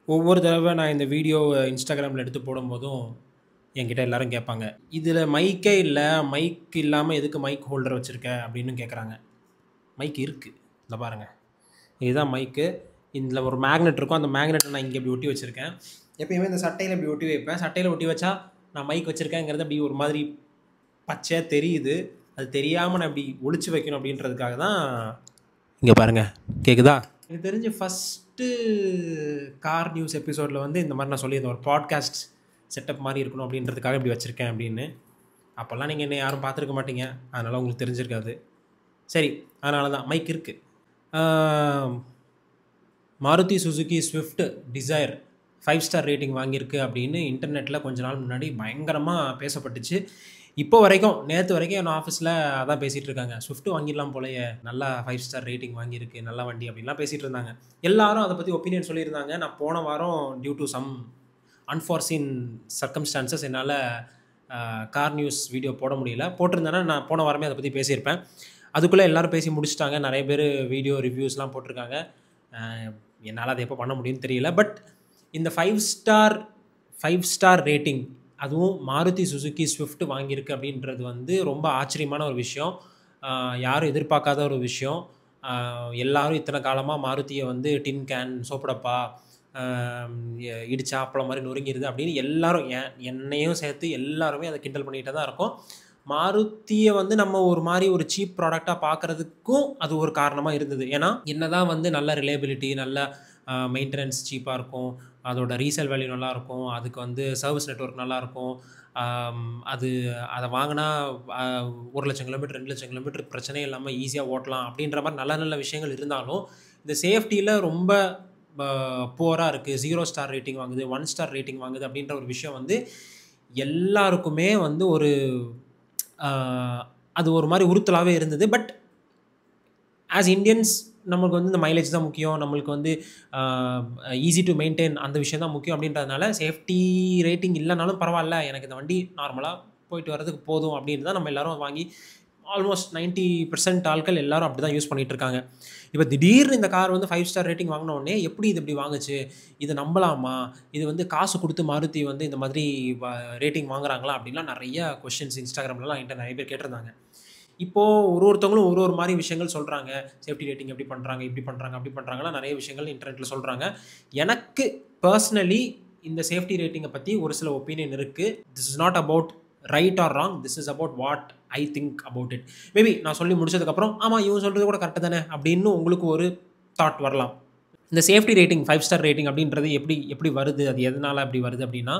ஒவ்வொரு தடவை நான் இந்த வீடியோ இன்ஸ்டாகிராமில் எடுத்து போடும்போதும் என்கிட்ட எல்லாரும் கேட்பாங்க இதில் மைக்கே இல்லை மைக் இல்லாமல் எதுக்கு மைக் ஹோல்டர் வச்சுருக்க அப்படின்னு கேட்குறாங்க மைக் இருக்குது இந்த பாருங்கள் இதுதான் மைக்கு இதில் ஒரு மேக்னெட் இருக்கும் அந்த மேக்னெட்டை நான் இங்கே இப்படி ஒட்டி வச்சுருக்கேன் எப்பயுமே இந்த சட்டையில் இப்படி ஒட்டி வைப்பேன் சட்டையில் ஒட்டி வச்சா நான் மைக் வச்சுருக்கேங்கிறது அப்படி ஒரு மாதிரி பச்சையாக தெரியுது அது தெரியாமல் நான் இப்படி ஒளிச்சு வைக்கணும் அப்படின்றதுக்காக தான் இங்கே பாருங்கள் கேட்குதா எனக்கு தெரிஞ்சு ஃபஸ்ட்டு கார் நியூஸ் எபிசோடில் வந்து இந்த மாதிரி நான் சொல்லியிருந்தேன் ஒரு பாட்காஸ்ட் செட்டப் மாதிரி இருக்கணும் அப்படின்றதுக்காக இப்படி வச்சுருக்கேன் அப்படின்னு அப்போல்லாம் நீங்கள் என்ன யாரும் பார்த்துருக்க மாட்டீங்க அதனால் உங்களுக்கு தெரிஞ்சிருக்காது சரி அதனால தான் மைக் இருக்குது Maruti Suzuki Swift Dzire five star rating வாங்கியிருக்கு அப்படின்னு இன்டர்நெட்டில் கொஞ்ச நாள் முன்னாடி பயங்கரமாக பேசப்பட்டுச்சு இப்போ வரைக்கும் நேற்று வரைக்கும் என் ஆஃபீஸில் அதான் பேசிகிட்டு இருக்காங்க ஸ்விஃப்ட் வாங்கிடலாம் போலயே நல்லா ஃபைவ் ஸ்டார் ரேட்டிங் வாங்கியிருக்கு நல்ல வண்டி அப்படின்லாம் பேசிகிட்டு இருந்தாங்க எல்லாரும் அதை பற்றி ஒப்பீனியன் சொல்லியிருந்தாங்க நான் போன வாரம் due to some unforeseen circumstances என்னால் கார் நியூஸ் வீடியோ போட முடியல போட்டிருந்தேன்னா நான் போன வாரமே அதை பற்றி பேசியிருப்பேன் அதுக்குள்ளே எல்லோரும் பேசி முடிச்சிட்டாங்க நிறைய பேர் வீடியோ ரிவ்யூஸ்லாம் போட்டிருக்காங்க என்னால் அதை எப்போ பண்ண முடியும்னு தெரியல பட் இந்த five star five star rating அதுவும் மாருதி சுசுக்கி ஸ்விஃப்ட் வாங்கியிருக்கு அப்படின்றது வந்து ரொம்ப ஆச்சரியமான ஒரு விஷயம் யாரும் எதிர்பார்க்காத ஒரு விஷயம் எல்லாரும் இத்தனை காலமாக மாருதியை வந்து டின் கேன் சோப்படப்பா இடிச்சா அப்பளம் மாதிரி நொறுங்கிடுது அப்படின்னு எல்லாரும் என் என்னையும் சேர்த்து எல்லாருமே அதை கிண்டல் பண்ணிகிட்டே தான் இருக்கும் மாருதியை வந்து நம்ம ஒரு மாதிரி ஒரு சீப் ப்ராடக்டாக பார்க்குறதுக்கும் அது ஒரு காரணமாக இருந்தது ஏன்னா என்ன தான் வந்து நல்ல ரிலேபிலிட்டி நல்ல மெயின்டெனன்ஸ் சீப்பாக இருக்கும் அதோட ரீசேல் வேல்யூ நல்லாயிருக்கும் அதுக்கு வந்து சர்வீஸ் நெட்ஒர்க் நல்லாயிருக்கும் அது அதை வாங்கினா ஒரு லட்சம் கிலோமீட்டர் ரெண்டு லட்சம் கிலோமீட்டர் பிரச்சனையே இல்லாமல் ஈஸியாக ஓட்டலாம் அப்படின்ற மாதிரி நல்ல நல்ல விஷயங்கள் இருந்தாலும் இந்த சேஃப்டியில் ரொம்ப போராக இருக்குது ஜீரோ ஸ்டார் ரேட்டிங் வாங்குது ஒன் ஸ்டார் ரேட்டிங் வாங்குது அப்படின்ற ஒரு விஷயம் வந்து எல்லாருக்குமே வந்து ஒரு அது ஒரு மாதிரி உறுத்தலாகவே இருந்தது பட் ஆஸ் இண்டியன்ஸ் நம்மளுக்கு வந்து இந்த மைலேஜ் தான் முக்கியம் நம்மளுக்கு வந்து ஈஸி டு மெயின்டைன் அந்த விஷயம் தான் முக்கியம் அப்படின்றதுனால சேஃப்டி ரேட்டிங் இல்லைனாலும் பரவாயில்ல எனக்கு இந்த வண்டி நார்மலாக போயிட்டு வரதுக்கு போதும் அப்படின்னு தான் நம்ம எல்லோரும் வாங்கி ஆல்மோஸ்ட் நைன்ட்டி பர்சன்ட் ஆட்கள் எல்லாரும் அப்படி தான் யூஸ் பண்ணிகிட்டு இருக்காங்க இப்போ திடீர்னு இந்த கார் வந்து ஃபைவ் ஸ்டார் ரேட்டிங் வாங்கின உடனே எப்படி இது இப்படி வாங்குச்சு இது நம்பலாமா இது வந்து காசு கொடுத்து மாருதி வந்து இந்த மாதிரி ரேட்டிங் வாங்குறாங்களா அப்படின்லாம் நிறைய கொஷின்ஸ் இன்ஸ்டாகிராம்லலாம் என்கிட்ட நிறைய பேர் கேட்டிருந்தாங்க இப்போது ஒரு ஒருத்தவங்களும் ஒரு ஒரு மாதிரி விஷயங்கள் சொல்கிறாங்க சேஃப்டி ரேட்டிங் எப்படி பண்ணுறாங்க இப்படி பண்ணுறாங்க அப்படி பண்ணுறாங்கலாம் நிறைய விஷயங்கள் இன்டர்நெட்டில் சொல்கிறாங்க எனக்கு பர்சனலி இந்த சேஃப்டி ரேட்டிங்கை பற்றி ஒரு சில ஒப்பீனியன் இருக்குது this is not about right or wrong this is about what I think about it maybe நான் சொல்லி முடிச்சதுக்கப்புறம் ஆமாம் இவன் சொல்கிறது கூட கரெக்டு தானே அப்படின்னு உங்களுக்கு ஒரு தாட் வரலாம் இந்த safety rating five star rating அப்படின்றது எப்படி எப்படி வருது அது எதனால் அப்படி வருது அப்படின்னா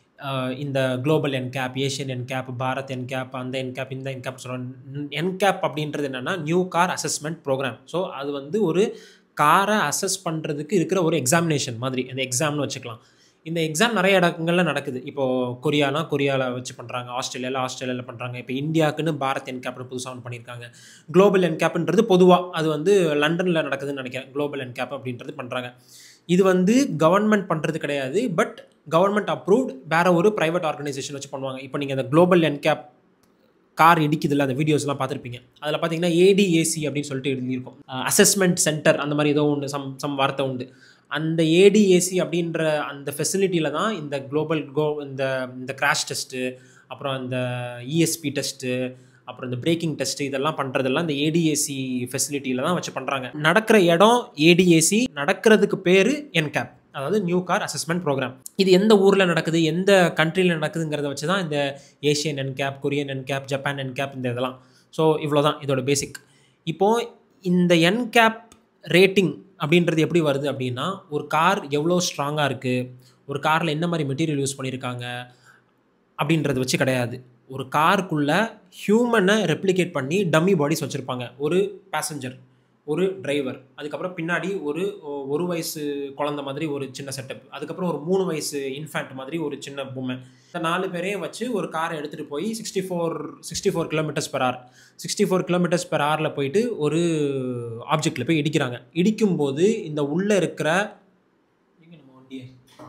இந்த global NCAP Asian NCAP Bharat NCAP அந்த என்கேப் இந்த என்கேப் சொல்கிறோம் என்கேப் அப்படின்றது என்னென்னா new car assessment programme so அது வந்து ஒரு காரை அசஸ் பண்ணுறதுக்கு இருக்கிற ஒரு எக்ஸாமினேஷன் மாதிரி அந்த எக்ஸாம்னு வச்சுக்கலாம் இந்த எக்ஸாம் நிறைய இடங்களில் நடக்குது இப்போது கொரியானா கொரியாவில் வச்சு பண்ணுறாங்க ஆஸ்திரேலியாவில் ஆஸ்திரேலியாவில் பண்ணுறாங்க இப்போ இந்தியாவுக்குன்னு பாரத் என்கேப்னு புதுசாக ஒன்று பண்ணியிருக்காங்க குளோபல் என்கேப்ன்றது பொதுவாக அது வந்து லண்டனில் நடக்குதுன்னு நினைக்கிறேன் குளோபல் என்கேப் அப்படின்றது பண்ணுறாங்க இது வந்து கவர்மெண்ட் பண்ணுறது கிடையாது பட் கவர்மெண்ட் அப்ரூவ்ட் வேறு ஒரு ப்ரைவேட் ஆர்கனைசேஷன் வச்சு பண்ணுவாங்க இப்போ நீங்கள் அந்த குளோபல் என்கேப் கார் இடிக்குதுல்ல அந்த வீடியோஸ்லாம் பார்த்துருப்பீங்க அதில் பார்த்தீங்கன்னா ஏடிஏசி அப்படின்னு சொல்லிட்டு எழுதியிருக்கும் அசஸ்மெண்ட் சென்டர் அந்த மாதிரி ஏதோ ஒன்று சம் சம் வார்த்தை உண்டு அந்த ஏடிஏசி அப்படின்ற அந்த ஃபெசிலிட்டியில் தான் இந்த குளோபல் கோ இந்த இந்த கிராஷ் டெஸ்ட்டு அப்புறம் இந்த இஎஸ்பி டெஸ்ட்டு அப்புறம் இந்த பிரேக்கிங் டெஸ்ட் இதெல்லாம் பண்ணுறதெல்லாம் இந்த ஏடிஏசி ஃபெசிலிட்டியில் தான் வச்சு பண்ணுறாங்க நடக்கிற இடம் ஏடிஏசி நடக்கிறதுக்கு பேர் என்கேப் அதாவது நியூ கார் அசஸ்மெண்ட் ப்ரோக்ராம் இது எந்த ஊரில் நடக்குது எந்த கண்ட்ரியில் நடக்குதுங்கிறத வச்சு தான் இந்த Asian NCAP Korean NCAP Japan NCAP இந்த இதெல்லாம் ஸோ இவ்வளோ தான் இதோட பேசிக் இப்போது இந்த என்கேப் ரேட்டிங் அப்படின்றது எப்படி வருது அப்படின்னா ஒரு கார் எவ்வளோ ஸ்ட்ராங்காக இருக்குது ஒரு காரில் என்ன மாதிரி மெட்டீரியல் யூஸ் பண்ணியிருக்காங்க அப்படின்றத வச்சு கிடையாது ஒரு காருக்குள்ளே ஹியூமனை ரெப்ளிகேட் பண்ணி டம்மி பாடிஸ் வச்சுருப்பாங்க ஒரு பேசஞ்சர் ஒரு டிரைவர் அதுக்கப்புறம் பின்னாடி ஒரு ஒரு வயசு குழந்த மாதிரி ஒரு சின்ன செட்டப் அதுக்கப்புறம் ஒரு மூணு வயசு இன்ஃபேண்ட் மாதிரி ஒரு சின்ன பொம்மை இந்த நாலு பேரையும் வச்சு ஒரு காரை எடுத்துகிட்டு போய் sixty four sixty four kilometres per hour sixty four kilometres per ஆரில் போயிட்டு ஒரு ஆப்ஜெக்டில் போய் இடிக்கிறாங்க இடிக்கும்போது இந்த உள்ளே இருக்கிற நம்ம வண்டியை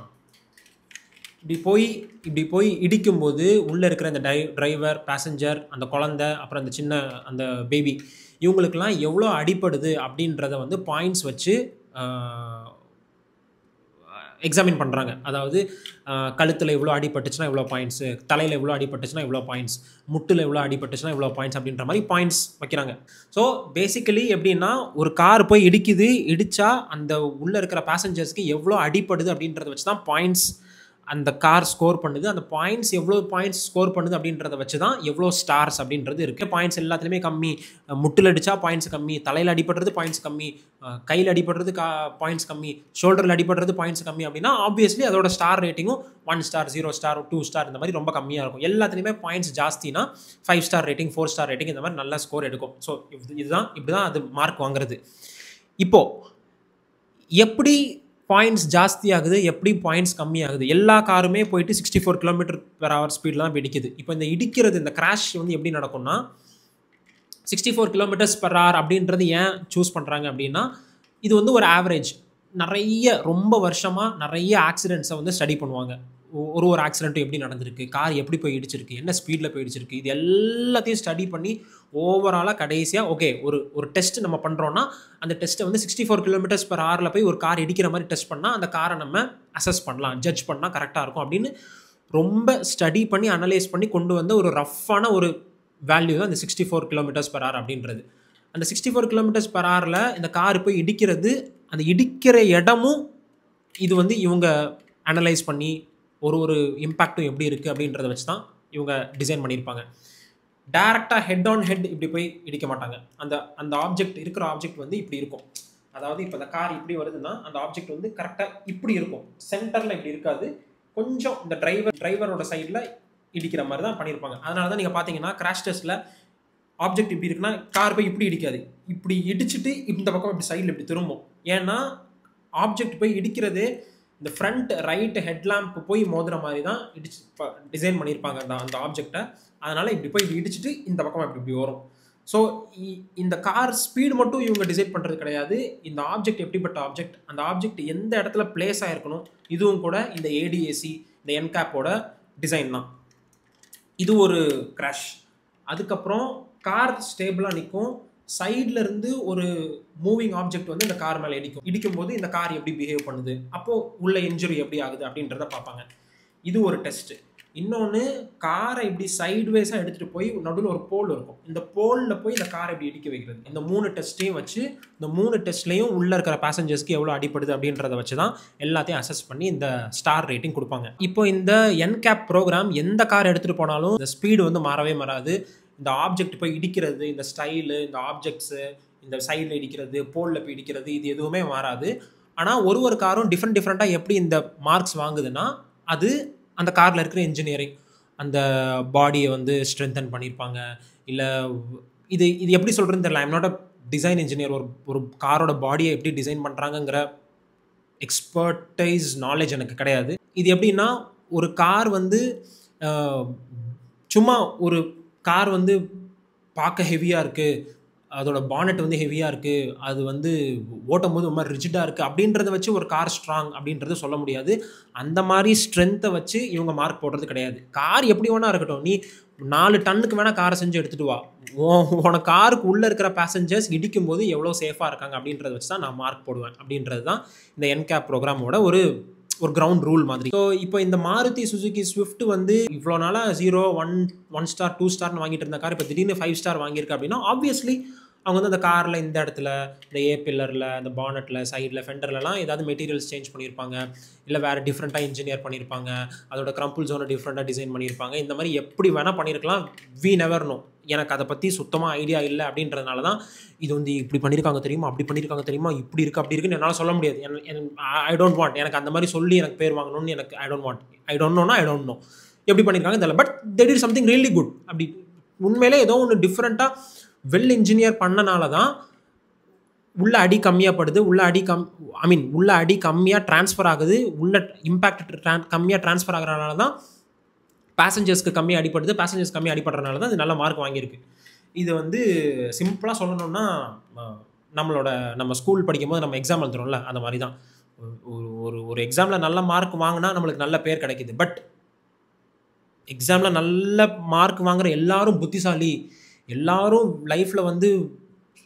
இப்படி போய் இப்படி போய் இடிக்கும்போது உள்ளே இருக்கிற அந்த டை டிரைவர் பேசஞ்சர் அந்த குழந்த அப்புறம் அந்த சின்ன அந்த பேபி இவங்களுக்கெல்லாம் எவ்வளோ அடிப்படுது அப்படின்றத வந்து பாயிண்ட்ஸ் வச்சு எக்ஸாமின் பண்ணுறாங்க அதாவது கழுத்தில் இவ்வளோ அடிபட்டுச்சுன்னா இவ்வளோ பாயிண்ட்ஸு தலையில் இவ்வளோ அடிபட்டுச்சுன்னா இவ்வளோ பாயிண்ட்ஸ் முட்டில் இவ்வளோ அடிபட்டுச்சுன்னா இவ்வளோ பாயிண்ட்ஸ் அப்படின்ற மாதிரி பாயிண்ட்ஸ் வைக்கிறாங்க ஸோ பேசிக்கலி எப்படின்னா ஒரு கார் போய் இடிக்குது இடித்தா அந்த உள்ளே இருக்கிற பேசஞ்சர்ஸ்க்கு எவ்வளோ அடிப்படுது அப்படின்றத வச்சு தான் பாயிண்ட்ஸ் அந்த கார் ஸ்கோர் பண்ணுது அந்த பாயிண்ட்ஸ் எவ்வளோ பாயிண்ட்ஸ் ஸ்கோர் பண்ணுது அப்படின்றத வச்சு தான் எவ்வளோ ஸ்டார்ஸ் அப்படின்றது இருக்குது பாயிண்ட்ஸ் எல்லாத்துலேயுமே கம்மி முட்டில் அடித்தா பாயிண்ட்ஸ் கம்மி தலையில் அடிபடுறது பாயிண்ட்ஸ் கம்மி கையில் அடிபடுறது கா பாயிண்ட்ஸ் கம்மி ஷோல்டரில் அடிபடுறது பாயிண்ட்ஸ் கம்மி அப்படின்னா ஆப்வியஸ்லி அதோட ஸ்டார் ரேட்டிங்கும் one star zero star two star இந்த மாதிரி ரொம்ப கம்மியாக இருக்கும் எல்லாத்துலேயுமே பாயிண்ட்ஸ் ஜாஸ்தினா five star rating four star rating இந்த மாதிரி நல்ல ஸ்கோர் எடுக்கும் ஸோ இதுதான் இப்படி தான் அது மார்க் வாங்குறது இப்போது எப்படி பாயிண்ட்ஸ் ஜாஸ்தி ஆகுது எப்படி பாயிண்ட்ஸ் கம்மியாகுது எல்லா காருமே போயிட்டு sixty four kilometre per hour ஸ்பீடில் தான் இப்போ இடிக்குது இப்போ இந்த இடிக்கிறது இந்த கிராஷ் வந்து எப்படி நடக்கும்னா sixty four kilometres per hour அப்படின்றது ஏன் சூஸ் பண்ணுறாங்க அப்படின்னா இது வந்து ஒரு ஆவரேஜ் நிறைய ரொம்ப வருஷமாக நிறைய ஆக்சிடெண்ட்ஸை வந்து ஸ்டடி பண்ணுவாங்க ஒரு ஒரு ஆக்சிடென்ட்டும் எப்படி நடந்திருக்கு கார் எப்படி போய் இடிச்சிருக்கு என்ன ஸ்பீடில் போய் இடிச்சிருக்கு இது எல்லாத்தையும் ஸ்டடி பண்ணி ஓவராலாக கடைசியாக ஓகே ஒரு ஒரு டெஸ்ட் நம்ம பண்ணுறோன்னா அந்த டெஸ்ட்டை வந்து சிக்ஸ்டி ஃபோர் கிலோமீட்டர்ஸ் பர் ஹவரில் போய் ஒரு கார் இடிக்கிற மாதிரி டெஸ்ட் பண்ணால் அந்த காரை நம்ம அசஸ் பண்ணலாம் ஜட்ஜ் பண்ணால் கரெக்டாக இருக்கும் அப்படின்னு ரொம்ப ஸ்டடி பண்ணி அனலைஸ் பண்ணி கொண்டு வந்த ஒரு ரஃப்பான ஒரு வேல்யூ தான் இந்த sixty four kilometres per hour அப்படின்றது அந்த சிக்ஸ்டி ஃபோர் கிலோமீட்டர்ஸ் பர் ஹவரில் இந்த கார் போய் இடிக்கிறது அந்த இடிக்கிற இடமும் இது வந்து இவங்க அனலைஸ் பண்ணி ஒரு ஒரு இம்பேக்ட்டும் எப்படி இருக்குது அப்படின்றத வச்சு தான் இவங்க டிசைன் பண்ணியிருப்பாங்க டேரெக்டாக ஹெட் ஆன் ஹெட் இப்படி போய் இடிக்க மாட்டாங்க அந்த அந்த ஆப்ஜெக்ட் இருக்கிற ஆப்ஜெக்ட் வந்து இப்படி இருக்கும் அதாவது இப்போ அந்த கார் இப்படி வருதுன்னா அந்த ஆப்ஜெக்ட் வந்து கரெக்டாக இப்படி இருக்கும் சென்டரில் இப்படி இருக்காது கொஞ்சம் இந்த டிரைவர் டிரைவரோட சைடில் இடிக்கிற மாதிரி தான் பண்ணியிருப்பாங்க அதனால தான் நீங்கள் பார்த்தீங்கன்னா கிராஷ் டெஸ்ட்டில் ஆப்ஜெக்ட் இப்படி இருக்குன்னா கார் போய் இப்படி இடிக்காது இப்படி இடிச்சிட்டு இந்த பக்கம் இப்படி சைடில் இப்படி திரும்பும் ஏன்னா ஆப்ஜெக்ட் போய் இடிக்கிறது இந்த ஃப்ரண்ட் ரைட் ஹெட்லாம்ப் போய் மோதுற மாதிரி தான் இடிச்சு டிசைன் பண்ணியிருப்பாங்க அந்த அந்த ஆப்ஜெக்டை அதனால் இப்படி போய் இப்படி இடிச்சிட்டு இந்த பக்கம் இப்படி இப்படி வரும் ஸோ இந்த கார் ஸ்பீடு மட்டும் இவங்க டிசைட் பண்ணுறது கிடையாது இந்த ஆப்ஜெக்ட் எப்படிப்பட்ட ஆப்ஜெக்ட் அந்த ஆப்ஜெக்ட் எந்த இடத்துல பிளேஸ் ஆகிருக்கணும் இதுவும் கூட இந்த ஏடிஏசி இந்த என்கேப்போட டிசைன் தான் இது ஒரு கிராஷ் அதுக்கப்புறம் கார் ஸ்டேபிளாக நிற்கும் சைடில் இருந்து ஒரு மூவிங் ஆப்ஜெக்ட் வந்து இந்த கார் மேலே இடிக்கும் இடிக்கும் போது இந்த கார் எப்படி பிஹேவ் பண்ணுது அப்போது உள்ள இன்ஜுரி எப்படி ஆகுது அப்படின்றத பார்ப்பாங்க இது ஒரு டெஸ்ட்டு இன்னொன்று காரை இப்படி சைட்வேஸாக எடுத்துகிட்டு போய் நடுவில் ஒரு போல் இருக்கும் இந்த போலில் போய் இந்த காரை இப்படி இடிக்க வைக்கிறது இந்த மூணு டெஸ்ட்டையும் வச்சு இந்த மூணு டெஸ்ட்லேயும் உள்ளே இருக்கிற பேசஞ்சர்ஸ்க்கு எவ்வளோ அடிப்படுது அப்படின்றத வச்சு தான் எல்லாத்தையும் அசஸ் பண்ணி இந்த ஸ்டார் ரேட்டிங் கொடுப்பாங்க இப்போ இந்த என்கேப் ப்ரோக்ராம் எந்த கார் எடுத்துகிட்டு போனாலும் இந்த ஸ்பீடு வந்து மாறவே மாறாது இந்த ஆப்ஜெக்ட் போய் இடிக்கிறது இந்த ஸ்டைலு இந்த ஆப்ஜெக்ட்ஸு இந்த சைடில் இடிக்கிறது போலில் போய் இடிக்கிறது இது எதுவுமே மாறாது ஆனால் ஒரு ஒரு காரும் டிஃப்ரெண்ட் டிஃப்ரெண்ட்டாக எப்படி இந்த மார்க்ஸ் வாங்குதுன்னா அது அந்த காரில் இருக்கிற இன்ஜினியரிங் அந்த பாடியை வந்து ஸ்ட்ரென்தன் பண்ணியிருப்பாங்க இல்லை இது இது எப்படி சொல்கிறதுன்னு தெரியல I'm not a design engineer ஒரு ஒரு காரோட பாடியை எப்படி டிசைன் பண்ணுறாங்கங்கிற எக்ஸ்பர்டைஸ் நாலேஜ் எனக்கு கிடையாது இது எப்படின்னா ஒரு கார் வந்து சும்மா ஒரு கார் வந்து பார்க்க ஹெவியாக இருக்குது அதோட பானட் வந்து ஹெவியாக இருக்குது அது வந்து ஓட்டும் போது ஒரு மாதிரி ரிஜிடாக இருக்குது அப்படின்றத வச்சு ஒரு கார் ஸ்ட்ராங் அப்படின்றத சொல்ல முடியாது அந்த மாதிரி ஸ்ட்ரென்த்தை வச்சு இவங்க மார்க் போடுறது கிடையாது கார் எப்படி வேணா இருக்கட்டும் நீ நாலு டன்னுக்கு வேணால் காரை செஞ்சு எடுத்துகிட்டு வா உனக்கு காருக்கு உள்ளே இருக்கிற பேசஞ்சர்ஸ் இடிக்கும் போது எவ்வளோ சேஃபாக இருக்காங்க அப்படின்றத வச்சு தான் நான் மார்க் போடுவேன் அப்படின்றது தான் இந்த என்கேப் ப்ரோக்ராமோட ஒரு ஒரு கிரவுண்ட் ரூல் மாதிரி ஸோ இப்போ இந்த மாருதி சுசுகி ஸ்விஃப்ட் வந்து இவ்வளோ நாளாக zero one one star two ஸ்டார்னு வாங்கிட்டு இருந்த கார் இப்போ திடீர்னு ஃபைவ் ஸ்டார் வாங்கியிருக்கு அப்படின்னா ஆப்வியஸ்லி அவங்க வந்து அந்த காரில் இந்த இடத்துல இந்த ஏ பில்லரில் இந்த பானட்டில் சைடில் ஃபெண்டர்லலாம் ஏதாவது மெட்டீரியல்ஸ் சேஞ்ச் பண்ணியிருப்பாங்க இல்லை வேறு டிஃப்ரெண்ட்டாக இன்ஜினியர் பண்ணியிருப்பாங்க அதோட க்ரம்பிள் ஜோனை டிஃப்ரெண்ட்டாக டிசைன் பண்ணியிருப்பாங்க இந்த மாதிரி எப்படி வேணால் பண்ணியிருக்கலாம் வி நெவர் நோ எனக்கு அதை பற்றி சுத்தமாக ஐடியா இல்லை அப்படின்றதுனால தான் இது வந்து இப்படி பண்ணியிருக்காங்க தெரியுமா அப்படி பண்ணியிருக்காங்க தெரியுமா இப்படி இருக்குது அப்படி இருக்குன்னு என்னால் சொல்ல முடியாது ஐ டோன்ட் வாண்ட் எனக்கு அந்த மாதிரி சொல்லி எனக்கு பேர் வாங்கணும்னு எனக்கு I don't want I don't நோனா ஐ டோன்ட் நோ எப்படி பண்ணியிருக்காங்க தெரியல but that is something really good அப்படி உண்மையிலே ஏதோ ஒன்று டிஃப்ரெண்ட்டாக வெல் இன்ஜினியர் பண்ணனால தான் உள்ள அடி கம்மியாக படுது உள்ள அடி கம் ஐ மீன் உள்ள அடி கம்மியாக ட்ரான்ஸ்ஃபர் ஆகுது உள்ள இம்பேக்ட் ட்ரான் கம்மியாக ட்ரான்ஸ்ஃபர் ஆகிறனால தான் பேசஞ்சர்ஸ்க்கு கம்மியாக அடிப்படுது பேசஞ்சர்ஸ் கம்மியாக அடிப்படுறதுனால தான் இது நல்ல மார்க் வாங்கியிருக்கு இது வந்து சிம்பிளாக சொல்லணும்னா நம்மளோட நம்ம ஸ்கூல் படிக்கும்போது நம்ம எக்ஸாம் எழுதுறோம்ல அந்த மாதிரி தான் ஒரு ஒரு ஒரு எக்ஸாமில் நல்ல மார்க் வாங்கினா நம்மளுக்கு நல்ல பேர் கிடைக்கிது பட் எக்ஸாமில் நல்ல மார்க் வாங்குற எல்லாரும் புத்திசாலி எல்லாரும் லைஃப்பில் வந்து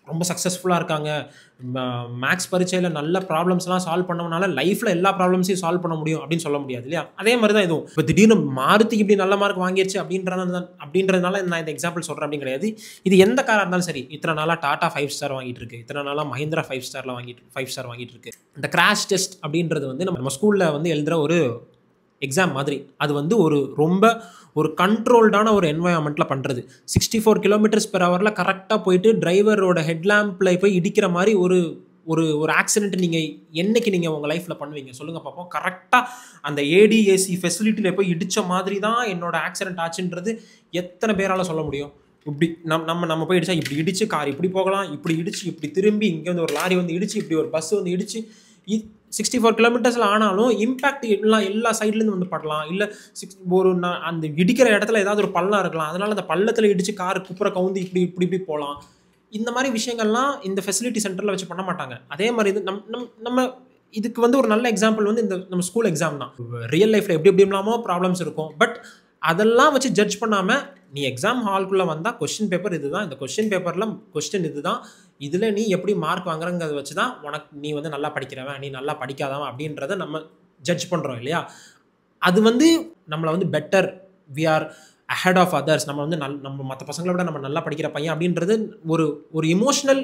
ரொம்ப சக்ஸஸ்ஃபுல்லாக இருக்காங்க மேக்ஸ் பரீட்சையில் நல்ல ப்ராப்ளம்ஸ்லாம் சால்வ் பண்ணவனால லைஃப்பில் எல்லா ப்ராப்ளம்ஸையும் சால்வ் பண்ண முடியும் அப்படின்னு சொல்ல முடியாது இல்லையா அதே மாதிரி தான் இதுவும் இப்போ திடீர்னு மாருதிக்கு இப்படி நல்ல மார்க் வாங்கிருச்சு அப்படின்றத அப்படின்றதுனால நான் இந்த எக்ஸாம்பிள் சொல்கிறேன் அப்படின்னு கிடையாது இது எந்த காராக இருந்தாலும் சரி இத்தனை நாளாக டாடா ஃபைவ் ஸ்டார் வாங்கிட்டு இருக்கு இத்தனை நாளாக மஹிந்திரா ஃபைவ் ஸ்டாரில் வாங்கிட்டு ஃபைவ் ஸ்டார் வாங்கிட்டு இருக்கு இந்த கிராஷ் டெஸ்ட் அப்படின்றது வந்து நம்ம நம்ம ஸ்கூலில் வந்து எழுதுகிற ஒரு எக்ஸாம் மாதிரி அது வந்து ஒரு ரொம்ப ஒரு கண்ட்ரோல்டான ஒரு என்வாயன்மெண்ட்டில் பண்ணுறது சிக்ஸ்டி ஃபோர் கிலோமீட்டர்ஸ் பெர் ஹவரில் கரெக்டாக போயிட்டு டிரைவரோட ஹெட்லாம்பில் போய் இடிக்கிற மாதிரி ஒரு ஒரு ஒரு ஆக்சிடென்ட் நீங்கள் என்னைக்கு நீங்கள் உங்கள் லைஃப்பில் பண்ணுவீங்க சொல்லுங்கள் பார்ப்போம் கரெக்டாக அந்த ஏடிஏசி ஃபெசிலிட்டியில் போய் இடித்த மாதிரி தான் என்னோட ஆக்சிடென்ட் ஆச்சுன்றது எத்தனை பேரால் சொல்ல முடியும் இப்படி நம் நம்ம நம்ம போய் இடிச்சா இப்படி இடிச்சு கார் இப்படி போகலாம் இப்படி இடிச்சு இப்படி திரும்பி இங்கே வந்து ஒரு லாரி வந்து இடிச்சு இப்படி ஒரு பஸ் வந்து இடிச்சு சிக்ஸ்டி ஃபோர் கிலோமீட்டர்ஸில் ஆனாலும் இம்பாக்ட் எல்லாம் எல்லா சைட்லேருந்து வந்து படலாம் இல்லை சிக்ஸ் ஒரு நான் அந்த இடிக்கிற இடத்துல ஏதாவது ஒரு பள்ளம் இருக்கலாம் அதனால் அந்த பள்ளத்தில் இடித்து கார் குப்புற கவுந்து இப்படி இப்படி இப்படி போகலாம் இந்த மாதிரி விஷயங்கள்லாம் இந்த ஃபெசிலிட்டி சென்டரில் வச்சு பண்ண மாட்டாங்க அதே மாதிரி இது நம் நம் நம்ம இதுக்கு வந்து ஒரு நல்ல எக்ஸாம்பிள் வந்து இந்த நம்ம ஸ்கூல் எக்ஸாம் தான் ரியல் லைஃப்பில் எப்படி எப்படி இல்லாமோ ப்ராப்ளம்ஸ் இருக்கும் பட் அதெல்லாம் வச்சு ஜட்ஜ் பண்ணாமல் நீ எக்ஸாம் ஹால்குள்ளே வந்தால் கொஸ்டின் பேப்பர் இதுதான் இந்த கொஸ்டின் பேப்பரில் கொஸ்டின் இதுதான் இதில் நீ எப்படி மார்க் வாங்குறங்கிறத வச்சு தான் உனக்கு நீ வந்து நல்லா படிக்கிறவன் நீ நல்லா படிக்காதவன் அப்படின்றத நம்ம ஜட்ஜ் பண்ணுறோம் இல்லையா அது வந்து நம்மளை வந்து better we are ahead of others நம்ம வந்து நல் நம்ம மற்ற பசங்களை விட நம்ம நல்லா படிக்கிற பையன் அப்படின்றது ஒரு ஒரு இமோஷனல்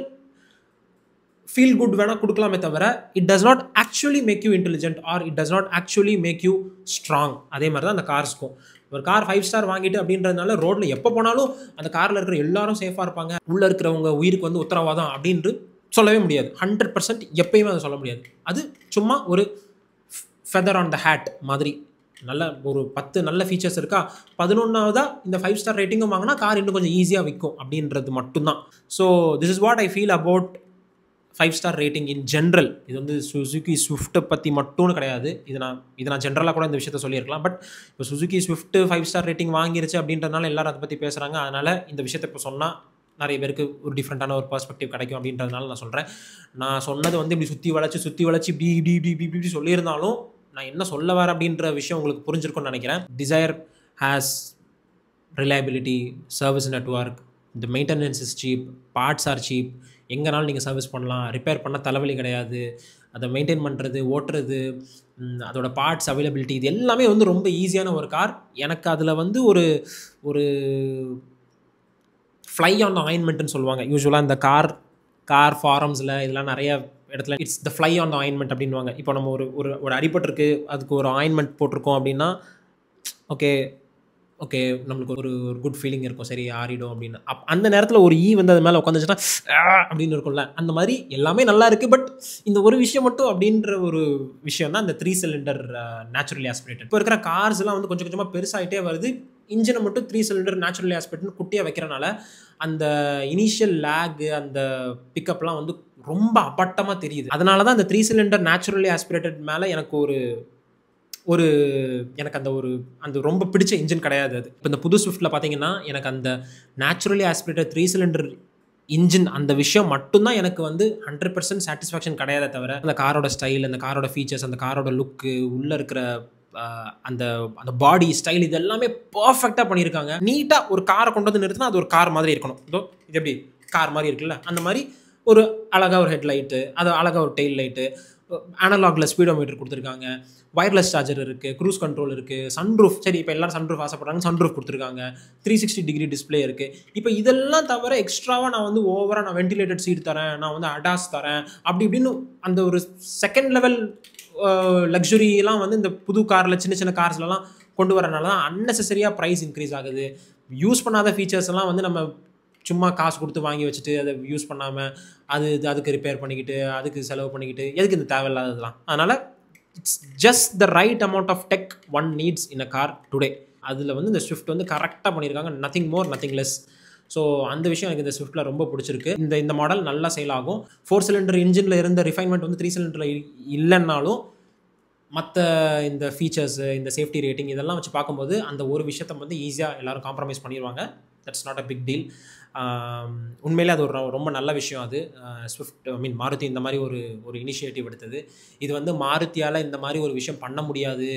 ஃபீல் குட் வேணால் கொடுக்கலாமே தவிர it does not actually make you intelligent or it does not actually make you strong அதே மாதிரி தான் அந்த கார்ஸ்க்கும் ஒரு கார் ஃபைவ் ஸ்டார் வாங்கிட்டு அப்படின்றதுனால ரோட்டில் எப்போ போனாலும் அந்த காரில் இருக்கிற எல்லாரும் சேஃபாக இருப்பாங்க உள்ளே இருக்கிறவங்க உயிருக்கு வந்து உத்தரவாதம் அப்படின்ட்டு சொல்லவே முடியாது ஹண்ட்ரட் பர்சன்ட் எப்பயுமே அதை சொல்ல முடியாது அது சும்மா ஒரு ஃபெதர் ஆன் த ஹேட் மாதிரி நல்ல ஒரு பத்து நல்ல ஃபீச்சர்ஸ் இருக்கா பதினொன்றாவதா இந்த ஃபைவ் ஸ்டார் ரேட்டிங்கும் வாங்கினா கார் இன்னும் கொஞ்சம் ஈஸியாக விற்கும் அப்படின்றது மட்டும்தான் so this is what I feel about five star rating in general இது வந்து சுசுகி ஸ்விஃப்ட்டை பற்றி மட்டும்னு கிடையாது இது நான் இது நான் ஜென்ரலாக கூட இந்த விஷயத்த சொல்லியிருக்கலாம் பட் இப்போ Suzuki Swift five star rating வாங்கிருச்சு அப்படின்றதுனால எல்லாரும் அதை பற்றி பேசுகிறாங்க அதனால் இந்த விஷயத்தை இப்போ சொன்னால் நிறைய பேருக்கு ஒரு டிஃப்ரெண்ட்டான ஒரு பர்ஸ்பெக்டிவ் கிடைக்கும் அப்படின்றதுனால நான் சொல்கிறேன் நான் சொன்னது வந்து இப்படி சுற்றி வளைச்சி சுற்றி வளைச்சி இப்படி இப்படி இப்படி இப்படி இப்படி சொல்லியிருந்தாலும் நான் என்ன சொல்ல வரேன் அப்படின்ற விஷயம் உங்களுக்கு புரிஞ்சிருக்கும்னு நினைக்கிறேன் Dzire has reliability service network இந்த maintenance is cheap parts are cheap எங்கேனாலும் நீங்கள் சர்வீஸ் பண்ணலாம் ரிப்பேர் பண்ண தலைவலி கிடையாது அதை மெயின்டைன் பண்ணுறது ஓட்டுறது அதோட பார்ட்ஸ் அவைலபிலிட்டி இது எல்லாமே வந்து ரொம்ப ஈஸியான ஒரு கார் எனக்கு அதில் வந்து ஒரு ஒரு ஃப்ளை ஆன் த ஆயின்மெண்ட்னு சொல்லுவாங்க யூஸ்வலாக இந்த கார் கார் ஃபாரம்ஸில் இதெல்லாம் நிறைய இடத்துல it's the fly on the ointment அப்படின்வாங்க இப்போ நம்ம ஒரு ஒரு ஒரு அடிபட்டிருக்கு அதுக்கு ஒரு ஆயின்மெண்ட் போட்டிருக்கோம் அப்படின்னா ஓகே ஓகே நம்மளுக்கு ஒரு ஒரு குட் ஃபீலிங் இருக்கும் சரி ஆறிடும் அப்படின்னு அப் அந்த நேரத்தில் ஒரு ஈ வந்து அது மேலே உட்காந்துச்சுன்னா அப்படின்னு இருக்கும்ல அந்த மாதிரி எல்லாமே நல்லா இருக்குது பட் இந்த ஒரு விஷயம் மட்டும் அப்படின்ற ஒரு விஷயம் தான் இந்த த்ரீ சிலிண்டர் நேச்சுரலி ஆஸ்பிரேட்டட் இப்போ இருக்கிற கார்ஸ்லாம் வந்து கொஞ்சம் கொஞ்சமாக பெருசாகிட்டே வருது இன்ஜினை மட்டும் த்ரீ சிலிண்டர் நேச்சுரலி ஆஸ்பிரேட்னு குட்டியாக வைக்கிறனால அந்த இனிஷியல் லேக் அந்த பிக்கப்லாம் வந்து ரொம்ப அப்பட்டமாக தெரியுது அதனால தான் அந்த த்ரீ சிலிண்டர் நேச்சுரலி ஆஸ்பிரேட்டட் மேலே எனக்கு ஒரு ஒரு எனக்கு அந்த ஒரு அந்த ரொம்ப பிடிச்ச இன்ஜின் கிடையாது அது இப்போ இந்த புது ஸ்விஃப்ட்டில் பார்த்தீங்கன்னா எனக்கு அந்த naturally aspirated three cylinder engine அந்த விஷயம் மட்டும்தான் எனக்கு வந்து ஹண்ட்ரட் பர்சன்ட் சாட்டிஸ்ஃபேக்ஷன் கிடையாதே தவிர அந்த காரோட ஸ்டைல் அந்த காரோட ஃபீச்சர்ஸ் அந்த காரோட லுக்கு உள்ளே இருக்கிற அந்த அந்த பாடி ஸ்டைல் இது எல்லாமே பர்ஃபெக்டாக பண்ணியிருக்காங்க நீட்டாக ஒரு காரை கொண்டு வந்து நிறுத்தினா அது ஒரு கார் மாதிரி இருக்கணும் இதோ இது எப்படி கார் மாதிரி இருக்குல்ல அந்த மாதிரி ஒரு அழகாக ஒரு ஹெட்லைட்டு அது அழகாக ஒரு டெயில் லைட்டு அனலாகில் ஸ்பீடோமீட்டர் கொடுத்துருக்காங்க ஒயர்லெஸ் சார்ஜர் இருக்குது க்ரூஸ் கண்ட்ரோல் இருக்குது சன்ரூஃப் சரி இப்போ எல்லோரும் சன்ரூஃப் ஆசைப்படுறாங்க சன்ரூஃப் கொடுத்துருக்காங்க த்ரீ சிக்ஸ்டி டிகிரி டிஸ்பிளே இருக்குது இப்போ இதெல்லாம் தவிர எக்ஸ்ட்ராவாக நான் வந்து ஓவராக நான் வென்டிலேட்டட் சீட் தரேன் நான் வந்து அடாஸ் தரேன் அப்படி இப்படின்னு அந்த ஒரு செகண்ட் லெவல் லக்ஸுரியெலாம் வந்து இந்த புது காரில் சின்ன சின்ன கார்ஸ்லலாம் கொண்டு வரனால தான் அன்னெசரியாக ப்ரைஸ் இன்க்ரீஸ் ஆகுது யூஸ் பண்ணாத ஃபீச்சர்ஸ் எல்லாம் வந்து நம்ம சும்மா காசு கொடுத்து வாங்கி வச்சுட்டு அதை யூஸ் பண்ணாமல் அது இது அதுக்கு ரிப்பேர் பண்ணிக்கிட்டு அதுக்கு செலவு பண்ணிக்கிட்டு எதுக்கு இந்த தேவையில்லாததுலாம் அதனால் it's just the right amount of tech one needs in a car today அதில் வந்து இந்த ஸ்விஃப்ட் வந்து கரெக்டாக பண்ணியிருக்காங்க nothing more nothing less so அந்த விஷயம் எனக்கு இந்த ஸ்விஃப்ட்டில் ரொம்ப பிடிச்சிருக்கு இந்த இந்த மாடல் நல்லா சேல் ஆகும் ஃபோர் சிலிண்டர் இன்ஜினில் இருந்த ரிஃபைன்மெண்ட் வந்து த்ரீ சிலிண்டரில் இல்லைன்னாலும் மற்ற இந்த ஃபீச்சர்ஸு இந்த சேஃப்டி ரேட்டிங் இதெல்லாம் வச்சு பார்க்கும்போது அந்த ஒரு விஷயத்தை வந்து ஈஸியாக எல்லோரும் காம்ப்ரமைஸ் பண்ணிடுவாங்க that's not a big deal உண்மையிலே அது ஒரு ரொம்ப நல்ல விஷயம் அது ஸ்விஃப்ட் ஐ மீன் மாருதி இந்த மாதிரி ஒரு ஒரு இனிஷியேட்டிவ் எடுத்தது இது வந்து மாருதியால் இந்த மாதிரி ஒரு விஷயம் பண்ண முடியாது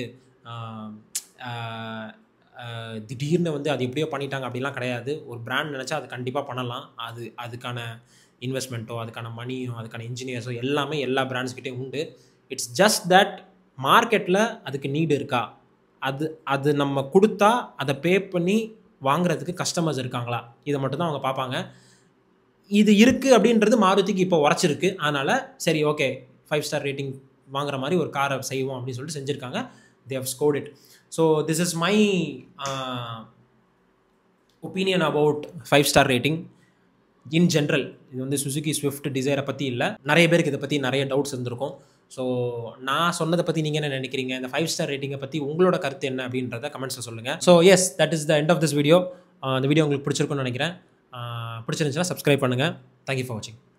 திடீர்னு வந்து அது எப்படியோ பண்ணிட்டாங்க அப்படிலாம் கிடையாது ஒரு பிராண்ட் நினச்சா அது கண்டிப்பாக பண்ணலாம் அது அதுக்கான இன்வெஸ்ட்மெண்ட்டோ அதுக்கான மணியோ அதுக்கான இன்ஜினியர்ஸோ எல்லாமே எல்லா பிராண்ட்ஸ்கிட்டையும் உண்டு இட்ஸ் ஜஸ்ட் தட் மார்க்கெட்டில் அதுக்கு நீடு இருக்கா அது அது நம்ம கொடுத்தா அதை பே பண்ணி வாங்குறதுக்கு கஸ்டமர்ஸ் இருக்காங்களா இதை மட்டும் தான் அவங்க பார்ப்பாங்க இது இருக்குது அப்படின்றது மாருதிக்கு இப்போ உரைச்சிருக்கு அதனால் சரி ஓகே ஃபைவ் ஸ்டார் ரேட்டிங் வாங்குற மாதிரி ஒரு காரை செய்வோம் அப்படின்னு சொல்லிட்டு செஞ்சுருக்காங்க they have scored it so this is my opinion about five star rating in general இது வந்து சுசுகி ஸ்விஃப்ட் டிசைரை பற்றி இல்லை நிறைய பேருக்கு இதை பற்றி நிறைய டவுட்ஸ் இருந்திருக்கும் ஸோ நான் சொன்னதை பற்றி நீங்கள் என்ன நினைக்கிறீங்க இந்த ஃபைவ் ஸ்டார் ரேட்டிங்கை பற்றி உங்களோட கருத்து என்ன அப்படின்றத கமெண்ட்ஸில் சொல்லுங்கள் so yes that is the end of this video இந்த வீடியோ உங்களுக்கு பிடிச்சிருக்குன்னு நினைக்கிறேன் பிடிச்சிருந்துச்சுன்னா சப்ஸ்கிரைப் பண்ணுங்கள் தேங்க்யூ ஃபார் வாட்சிங்